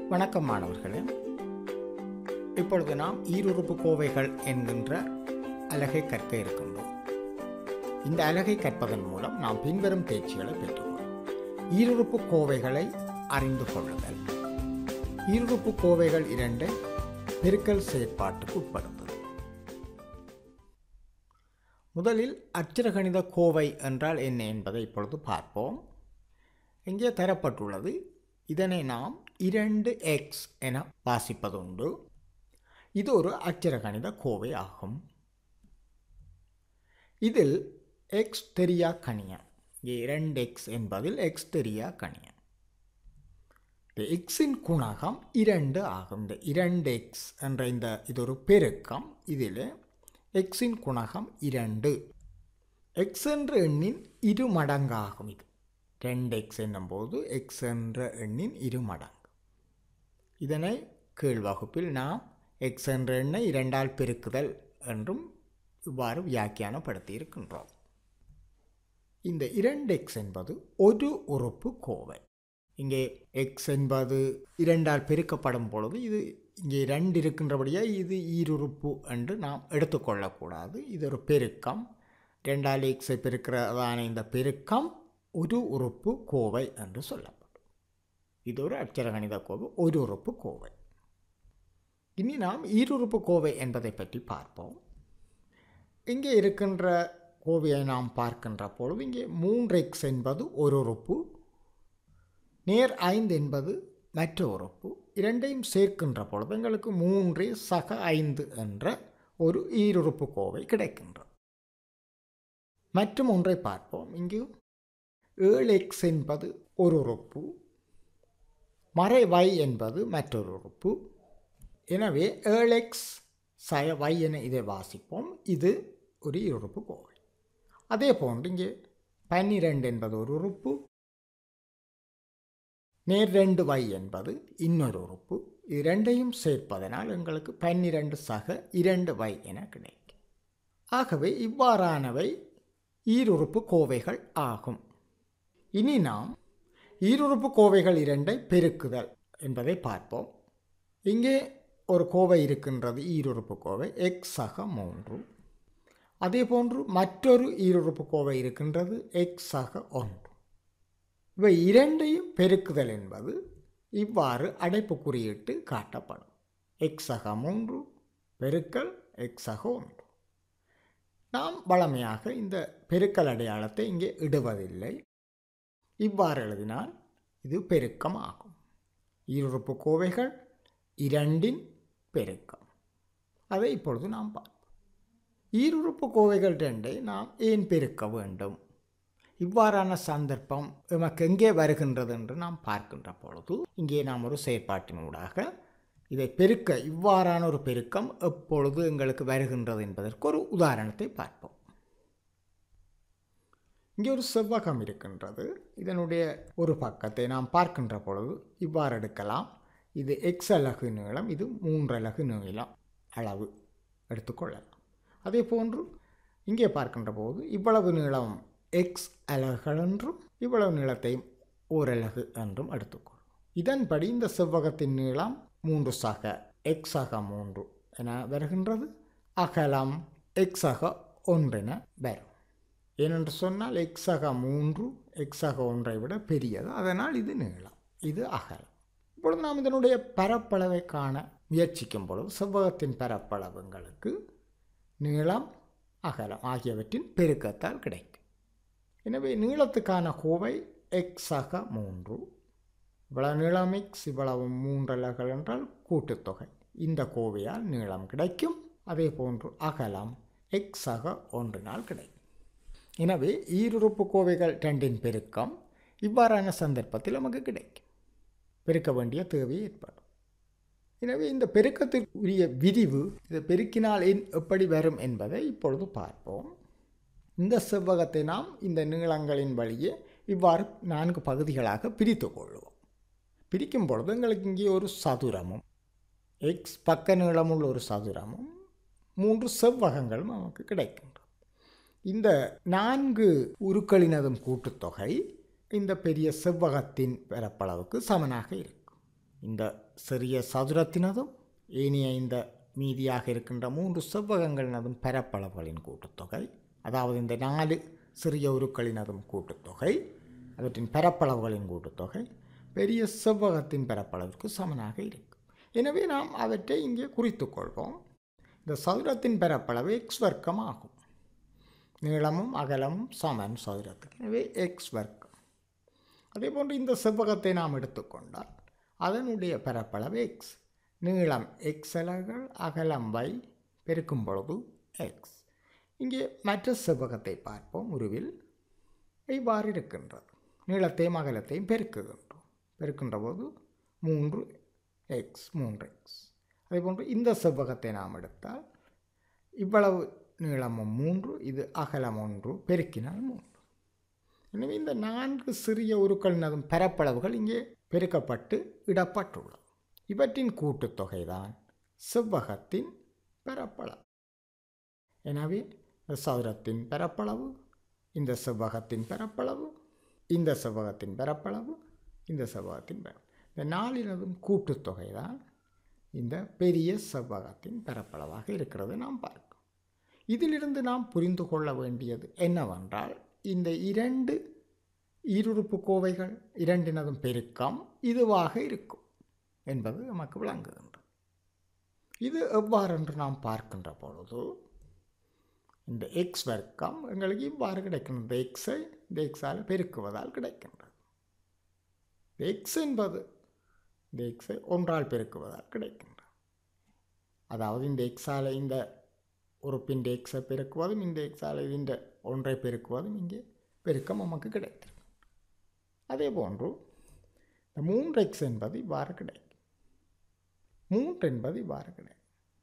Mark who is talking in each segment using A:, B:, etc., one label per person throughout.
A: வணக்கம் மாணவர்களே இப்பொழுது நாம் ஈருறுப்பு கோவைகள் என்கின்ற அலகை கற்க இருக்கின்றோம் இந்த அலகை கற்பதன் மூலம் நாம் பின்வரும் தேர்ச்சிகளை பெற்றுள்ளோம் ஈருறுப்பு கோவைகளை அறிந்து கொள்ளுதல் ஈருறுப்பு கோவைகள் இரண்டு பெருக்கல் செயற்பாட்டுக்கு உட்படுத்துதல் முதலில் அச்சரகணித கோவை என்றால் என்ன என்பதை இப்பொழுது பார்ப்போம் இங்கே தரப்பட்டுள்ளது இதனை நாம் இரண்டு எக்ஸ் என வாசிப்பதுண்டு இது ஒரு அச்சரகணித கோவை ஆகும் இதில் எக்ஸ் தெரியா கணியம் இங்கே இரண்டு எக்ஸ் என்பதில் எக்ஸ் தெரியா கணியம் இந்த எக்ஸின் குணகம் இரண்டு ஆகும் இந்த இரண்டு எக்ஸ் என்ற இந்த இது ஒரு பெருக்கம் இதில் எக்ஸின் குணகம் இரண்டு எக்ஸ் என்ற எண்ணின் இரு மடங்காகும் இது ரெண்டு எக்ஸ் என்னும்போது எக்ஸ் என்ற எண்ணின் இரு மடங்கு இதனை கீழ் வகுப்பில் நாம் எக்ஸ் என்ற எண்ணை இரண்டால் பெருக்குதல் என்றும் இவ்வாறு வியாக்கியானப்படுத்தி இருக்கின்றோம் இந்த இரண்டு எக்ஸ் என்பது ஒரு உறுப்பு கோவை இங்கே எக்ஸ் என்பது இரண்டால் பெருக்கப்படும் பொழுது இது இங்கே ரெண்டு இருக்கின்றபடியாக இது ஈருறுப்பு என்று நாம் எடுத்துக்கொள்ளக்கூடாது இது ஒரு பெருக்கம் ரெண்டால் எக்ஸை பெருக்கிறதான இந்த பெருக்கம் ஒரு உறுப்பு கோவை என்று சொல்லப்படும் இது ஒரு அச்சரகணித கோவை ஒரு உறுப்பு கோவை இனி நாம் ஈருறுப்பு கோவை என்பதை பற்றி பார்ப்போம் இங்கே இருக்கின்ற கோவையை நாம் பார்க்கின்ற பொழுது இங்கே மூன்று எக்ஸ் என்பது ஒரு உறுப்பு நேர் ஐந்து என்பது மற்ற உறுப்பு இரண்டையும் சேர்க்கின்ற பொழுது எங்களுக்கு மூன்று சக ஐந்து என்ற ஒரு ஈருறுப்பு கோவை கிடைக்கின்றது மற்றும் ஒன்றை பார்ப்போம் இங்கு ஏழு எக்ஸ் என்பது ஒரு உறுப்பு மறை y என்பது மற்றொரு உறுப்பு எனவே ஏழு எக்ஸ் சய y என இதை வாசிப்போம் இது ஒரு இருப்பு கோவை அதே போன்று இங்கே பன்னிரெண்டு என்பது ஒரு உறுப்பு நேர் ரெண்டு y என்பது இன்னொரு உறுப்பு இது ரெண்டையும் சேர்ப்பதனால் எங்களுக்கு பன்னிரண்டு சக இரண்டு y என கிடைக்கும் ஆகவே இவ்வாறானவை ஈருறுப்பு கோவைகள் ஆகும் இனி நாம் ஈருறுப்பு கோவைகள் இரண்டை பெருக்குதல் என்பதை பார்ப்போம் இங்கே ஒரு கோவை இருக்கின்றது ஈருறுப்பு கோவை எக்ஸ் சக மூன்று அதே போன்று மற்றொரு ஈருறுப்பு கோவை இருக்கின்றது எக்ஸ் சக ஒன்று இவை இரண்டையும் பெருக்குதல் என்பது இவ்வாறு அடைப்பு குறியிட்டு காட்டப்படும் எக்ஸ் சக மூன்று பெருக்கல் எக்ஸ் சக ஒன்று நாம் வளமையாக இந்த பெருக்கல் அடையாளத்தை இங்கே இடுவதில்லை இவ்வாறு எழுதினால் இது பெருக்கம் ஆகும் ஈருறுப்பு கோவைகள் இரண்டின் பெருக்கம் அதை இப்பொழுது நாம் பார்ப்போம் ஈருறுப்பு கோவைகள் ரெண்டை நாம் ஏன் பெருக்க வேண்டும் இவ்வாறான சந்தர்ப்பம் நமக்கு எங்கே வருகின்றது என்று நாம் பார்க்கின்ற பொழுது இங்கே நாம் ஒரு செயற்பாட்டினூடாக இதை பெருக்க இவ்வாறான ஒரு பெருக்கம் எப்பொழுது எங்களுக்கு வருகின்றது என்பதற்கு ஒரு உதாரணத்தை பார்ப்போம் இங்கே ஒரு செவ்வகம் இருக்கின்றது இதனுடைய ஒரு பக்கத்தை நாம் பார்க்கின்ற பொழுது இவ்வாறு எடுக்கலாம் இது எக்ஸ் அலகு நீளம் இது மூன்று அலகு நீளம் அளவு எடுத்துக்கொள்ளலாம் அதே போன்று இங்கே பார்க்கின்ற போது இவ்வளவு நீளம் எக்ஸ் அலகுகள் என்றும் இவ்வளவு நீளத்தையும் ஓரலகு என்றும் எடுத்துக்கொள்ளும் இதன்படி இந்த செவ்வகத்தின் நீளம் மூன்று சக எக்ஸ் ஆக மூன்று என வருகின்றது அகலம் எக்ஸ் ஆக ஒன்றென வரும் ஏனென்று சொன்னால் எக்ஸாக மூன்று எக்ஸாக ஒன்றை விட பெரியது அதனால் இது நீளம் இது அகலம் இப்பொழுது நாம் இதனுடைய பரப்பளவை காண முயற்சிக்கும் பொழுது செவ்வகத்தின் பரப்பளவுங்களுக்கு நீளம் அகலம் ஆகியவற்றின் பெருக்கத்தால் கிடைக்கும் எனவே நீளத்துக்கான கோவை எக்ஸாக மூன்று இவ்வளவு நீளம் எக்ஸ் இவ்வளவு மூன்றலகள் என்றால் கூட்டுத்தொகை இந்த கோவையால் நீளம் கிடைக்கும் அதே போன்று அகலம் எக்ஸாக ஒன்றினால் கிடைக்கும் எனவே ஈருறுப்பு கோவைகள் ரெண்டின் பெருக்கம் இவ்வாறான சந்தர்ப்பத்தில் நமக்கு கிடைக்கும் பெருக்க வேண்டிய தேவை ஏற்படும் எனவே இந்த பெருக்கத்திற்குரிய விரிவு இதை பெருக்கினால் என் எப்படி வரும் என்பதை இப்பொழுது பார்ப்போம் இந்த செவ்வகத்தை நாம் இந்த நீளங்களின் வழியே இவ்வாறு நான்கு பகுதிகளாக பிரித்து கொள்வோம் பிரிக்கும் பொழுது எங்களுக்கு இங்கே ஒரு சதுரமும் எக்ஸ் பக்க நீளமுள்ள ஒரு சதுரமும் மூன்று செவ்வகங்களும் நமக்கு கிடைக்கின்றது இந்த நான்கு உருக்களினதும் கூட்டுத்தொகை இந்த பெரிய செவ்வகத்தின் பரப்பளவுக்கு சமனாக இருக்கும் இந்த சிறிய சதுரத்தினதும் ஏனைய இந்த மீதியாக இருக்கின்ற மூன்று செவ்வகங்களினதும் பரப்பளவுகளின் கூட்டுத்தொகை அதாவது இந்த நாலு சிறிய உருக்களினதும் கூட்டுத்தொகை அவற்றின் பரப்பளவுகளின் கூட்டுத்தொகை பெரிய செவ்வகத்தின் பரப்பளவிற்கு சமனாக இருக்கும் எனவே நாம் அவற்றை இங்கே குறித்துக் கொள்வோம் இந்த சதுரத்தின் பரப்பளவு எக்ஸ் வர்க்கம் ஆகும் நீளமும் அகலமும் சமன் சதுரத்துக்கு எனவே எக்ஸ் வர்க்கம் அதே போன்று இந்த செவ்வகத்தை நாம் எடுத்துக்கொண்டால் அதனுடைய பரப்பளவு எக்ஸ் நீளம் எக்ஸ் அலகுகள் அகலம் y பெருக்கும் பொழுது எக்ஸ் இங்கே மற்ற செவ்வகத்தை பார்ப்போம் உருவில் இவ்வாறு இருக்கின்றது நீளத்தையும் அகலத்தையும் பெருக்குகின்றோம் பெருக்கின்ற போது மூன்று எக்ஸ் மூன்று எக்ஸ் அதேபோன்று இந்த செவ்வகத்தை நாம் எடுத்தால் இவ்வளவு நீளமும் மூன்று இது அகலம் ஒன்று பெருக்கினால் மூன்று எனவே இந்த நான்கு சிறிய உருக்களினதும் பரப்பளவுகள் இங்கே பெருக்கப்பட்டு இடப்பட்டுள்ளது இவற்றின் கூட்டுத்தொகை தான் செவ்வகத்தின் பரப்பளவு எனவே இந்த சதுரத்தின் பரப்பளவு இந்த செவ்வகத்தின் பரப்பளவு இந்த செவ்வகத்தின் பரப்பளவு இந்த செவ்வகத்தின் பரப்பளவு இந்த நாலினதும் கூட்டுத்தொகை தான் இந்த பெரிய செவ்வகத்தின் பரப்பளவாக இருக்கிறது நாம் பார்க்கிறோம் இதிலிருந்து நாம் புரிந்து கொள்ள வேண்டியது என்னவென்றால் இந்த இரண்டு ஈருறுப்பு கோவைகள் இரண்டினதும் பெருக்கம் இதுவாக இருக்கும் என்பது நமக்கு விளங்குகின்றது இது எவ்வாறென்று நாம் பார்க்கின்ற பொழுது இந்த எக்ஸ் வர்க்கம் எங்களுக்கு இவ்வாறு கிடைக்கின்றது இந்த எக்ஸை இந்த எக்ஸால் பெருக்குவதால் கிடைக்கின்றது இந்த எக்ஸ் என்பது இந்த எக்ஸை ஒன்றால் பெருக்குவதால் கிடைக்கின்றது அதாவது இந்த எக்ஸால் இந்த உறுப்பின் எக்ஸை பெருக்குவதும் இந்த எக்ஸால் இந்த ஒன்றை பெருக்குவதும் இங்கே பெருக்கம் நமக்கு கிடைத்திருக்கு அதே போன்று இந்த மூன்று எக்ஸ் என்பது இவ்வாறு கிடைக்கும் மூன்று என்பது இவ்வாறு கிடைக்கும்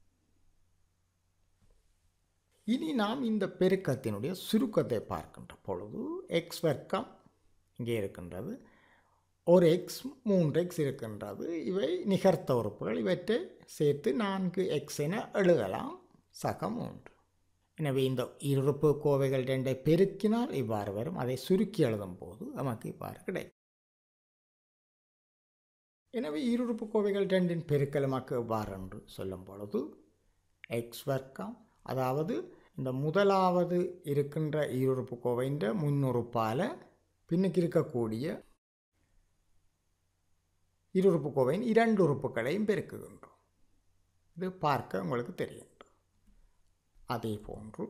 A: இனி நாம் இந்த பெருக்கத்தினுடைய சுருக்கத்தை பார்க்கின்ற பொழுது எக்ஸ் வர்க்கம் இங்கே இருக்கின்றது ஒரு எக்ஸ் மூன்று எக்ஸ் இருக்கின்றது இவை நிகர்த்த உறுப்புகள் இவற்றை சேர்த்து நான்கு எக்ஸ் என எழுதலாம் சக மூன்று எனவே இந்த இருப்பு கோவைகள் ரெண்டை பெருக்கினால் இவ்வாறு வரும் அதை சுருக்கி எழுதும் போது நமக்கு இவ்வாறு கிடைக்கும் எனவே ஈருறுப்பு கோவைகள் ரெண்டின் பெருக்கல் நமக்கு எவ்வாறு என்று சொல்லும் பொழுது எக்ஸ் வர்க்கம் அதாவது இந்த முதலாவது இருக்கின்ற ஈருறுப்பு கோவையின் முன்னுறுப்பால் பின்னுக்கு இருக்கக்கூடிய இருறுப்பு கோவையின் இரண்டு உறுப்புகளையும் பெருக்குகின்றோம் இது பார்க்க உங்களுக்கு தெரியும் அதே போன்று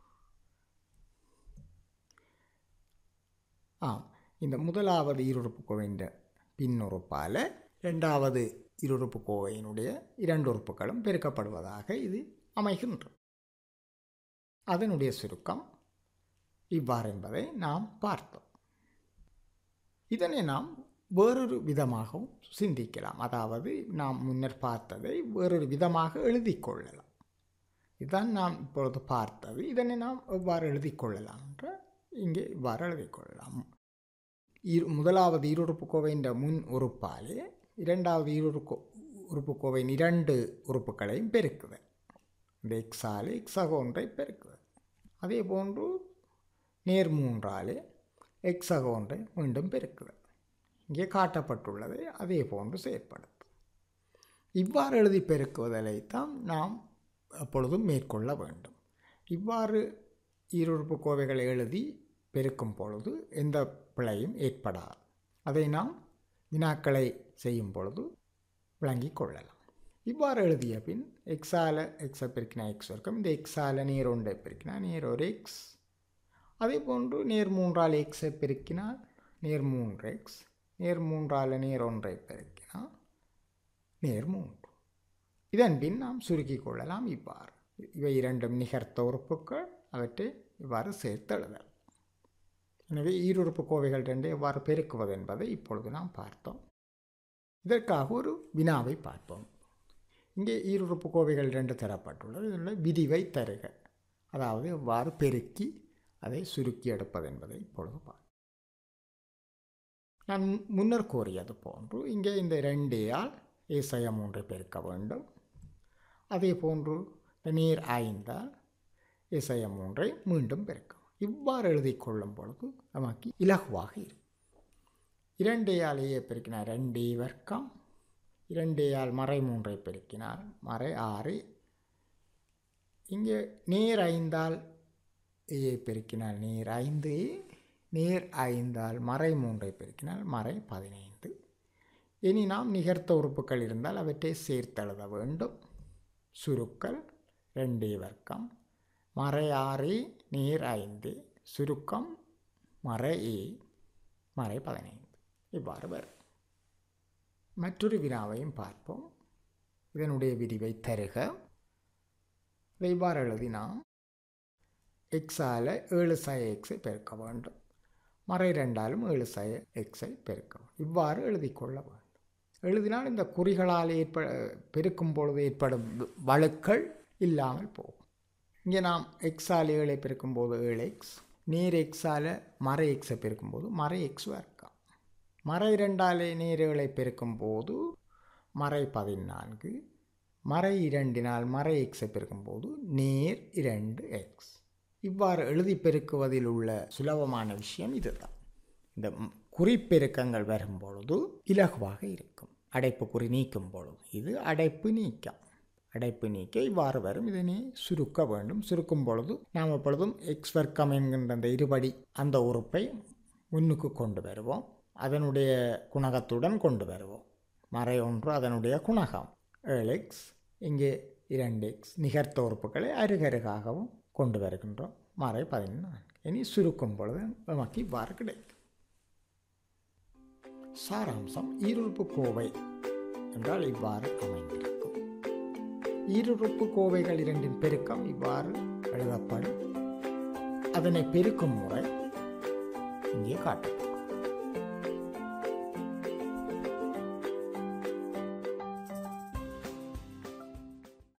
A: ஆம் இந்த முதலாவது இருறுப்பு கோவையின் பின்னுறுப்பால் இரண்டாவது இருறுப்பு கோவையினுடைய இரண்டு உறுப்புகளும் பெருக்கப்படுவதாக இது அமைகின்றது அதனுடைய சுருக்கம் இவ்வாறு என்பதை நாம் பார்த்தோம் இதனை நாம் வேறொரு விதமாகவும் சிந்திக்கலாம் அதாவது நாம் முன்னர் பார்த்ததை வேறொரு விதமாக எழுதி கொள்ளலாம் இதுதான் நாம் இப்பொழுது பார்த்தது இதனை நாம் எவ்வாறு எழுதி கொள்ளலாம் என்ற இங்கே இவ்வாறு எழுதி கொள்ளலாம் இரு முதலாவது ஈருறுப்பு கோவையின் முன் உறுப்பாலே இரண்டாவது ஈருறுப்பு உறுப்பு கோவையின் இரண்டு உறுப்புகளையும் பெருக்குதல் இந்த எக்ஸாலே எக்ஸாக ஒன்றை பெருக்குதல் அதே போன்று நேர் மூன்றாலே எக்ஸாக ஒன்றை மீண்டும் பெருக்குதல் இங்கே காட்டப்பட்டுள்ளதை அதே போன்று செயற்படுத்தும் இவ்வாறு எழுதி பெருக்குவதைத்தான் நாம் அப்பொழுதும் மேற்கொள்ள வேண்டும் இவ்வாறு ஈருறுப்பு கோவைகளை எழுதி பெருக்கும் பொழுது எந்த பிழையும் ஏற்படாது அதை நாம் வினாக்களை செய்யும் பொழுது விளங்கிக் கொள்ளலாம் இவ்வாறு எழுதிய பின் எக்ஸால எக்ஸை பெருக்கினா எக்ஸ் வர்க்கம் இந்த எக்ஸால நேர் ஒன்றை பெருக்கினா நேர் ஒரு எக்ஸ் அதே போன்று நேர் மூன்றால் எக்ஸை பெருக்கினால் நேர் மூன்று எக்ஸ் நேர் மூன்றால் நேர் ஒன்றை பெருக்கினால் நேர் மூன்று இதன் பின் நாம் சுருக்கிக் கொள்ளலாம் இவ்வாறு இவை இரண்டும் நிகர்த்த உறுப்புகள் அவற்றை இவ்வாறு சேர்த்து எழுதலாம் எனவே ஈருறுப்பு கோவைகள் ரெண்டு எவ்வாறு பெருக்குவது என்பதை இப்பொழுது நாம் பார்த்தோம் இதற்காக ஒரு வினாவை பார்ப்போம் இங்கே ஈருறுப்பு கோவைகள் ரெண்டு தரப்பட்டுள்ளது இதில் விதிவை தருக அதாவது எவ்வாறு பெருக்கி அதை சுருக்கி எடுப்பது என்பதை இப்பொழுது பார்ப்போம் நான் முன்னர் கூறியது போன்று இங்கே இந்த ரெண்டேயால் ஏசைய மூன்றை பெருக்க வேண்டும் அதே போன்று நீர் ஐந்தால் இசைய மூன்றை மீண்டும் பெருக்கும் இவ்வாறு எழுதி கொள்ளும் பொழுது நமக்கு இலகுவாக இருக்கும் இரண்டே ஆலையே பெருக்கினா ரெண்டே வர்க்கம் இரண்டேயால் மறை மூன்றை பெருக்கினால் மறை ஆறு இங்கே நேர் ஐந்தால் ஏயை பெருக்கினால் நேர் ஐந்து நேர் ஐந்தால் மறை மூன்றை பெருக்கினால் மறை பதினைந்து இனி நாம் நிகர்த்த உறுப்புகள் இருந்தால் அவற்றை சேர்த்தெழுத வேண்டும் சுருக்கல் ரெண்டே வர்க்கம் மறை ஆறு நேர் ஐந்து சுருக்கம் மறை ஏ மறை பதினைந்து இவ்வாறு வரும் மற்றொரு வினாவையும் பார்ப்போம் இதனுடைய விரிவை தருக இதை இவ்வாறு எழுதினால் எக்ஸால் ஏழு சய எக்ஸை பெருக்க வேண்டும் மறை ரெண்டாலும் ஏழு சய எக்ஸை பெருக்க வேண்டும் இவ்வாறு எழுதிக்கொள்ள வேண்டும் எழுதினால் இந்த குறிகளால் ஏற்ப பெருக்கும் பொழுது ஏற்படும் வழுக்கள் இல்லாமல் போகும் இங்கே நாம் எக்ஸால் ஏழை பெருக்கும்போது ஏழு எக்ஸ் நேர் எக்ஸால் மறை எக்ஸை பெருக்கும்போது மறை எக்ஸ் வர்க்கம் மறை ரெண்டாலே நேர் ஏழை பெருக்கும்போது மறை பதினான்கு மறை இரண்டினால் மறை எக்ஸை பெருக்கும்போது நேர் இரண்டு எக்ஸ் இவ்வாறு எழுதி பெருக்குவதில் உள்ள சுலபமான விஷயம் இதுதான் இந்த குறிப்பெருக்கங்கள் வரும்பொழுது இலகுவாக இருக்கும் அடைப்பு குறி நீக்கும் பொழுது இது அடைப்பு நீக்கம் அடைப்பு நீக்க இவ்வாறு வரும் இதனை சுருக்க வேண்டும் சுருக்கும் பொழுது நாம் எப்பொழுதும் எக்ஸ் வர்க்கம் என்கின்ற அந்த இருபடி அந்த உறுப்பை முன்னுக்கு கொண்டு வருவோம் அதனுடைய குணகத்துடன் கொண்டு வருவோம் மறை ஒன்று அதனுடைய குணகம் ஏழு எக்ஸ் இங்கே இரண்டு எக்ஸ் நிகர்த்த உறுப்புகளை அருகருகாகவும் கொண்டு வருகின்றோம் மறை பதினான்கு இனி சுருக்கும் பொழுது நமக்கு இவ்வாறு கிடைக்கும் சாராம்சம் ஈருறுப்பு கோவை என்றால் இவ்வாறு அமைந்திருக்கும் ஈருறுப்பு கோவைகள் இரண்டின் பெருக்கம் இவ்வாறு எழுதப்படும் அதனை பெருக்கும் முறை இங்கே காட்டப்படும்